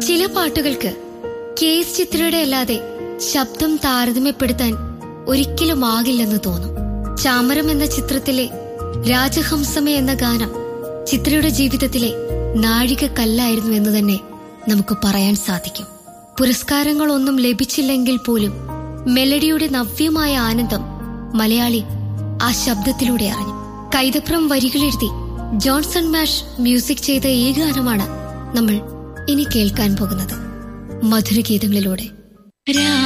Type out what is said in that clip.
ചില പാട്ടുകൾക്ക് K S ചിത്രയുടെ അല്ലാതെ ശബ്ദം താരതമ്യപ്പെടുത്താൻ ഒരിക്കലും ആകില്ലെന്ന് തോന്നും ചാമരം എന്ന ചിത്രത്തിലെ രാജഹംസമേ എന്ന ഗാനം ചിത്രയുടെ ജീവിതത്തിലെ നാഴികക്കല്ലായിരുന്നു എന്ന് തന്നെ നമുക്ക് പറയാൻ സാധിക്കും പുരസ്കാരങ്ങളൊന്നും ലഭിച്ചില്ലെങ്കിൽ പോലും മെലഡിയുടെ നവ്യമായ ആനന്ദം മലയാളി ആ ശബ്ദത്തിലൂടെ അറിഞ്ഞു കൈതപ്രം വരികളെഴുതി ജോൺസൺ മാഷ് മ്യൂസിക് ചെയ്ത ഈ ഗാനമാണ് നമ്മൾ ഇനി കേൾക്കാൻ പോകുന്നത് മധുരഗീതങ്ങളിലൂടെ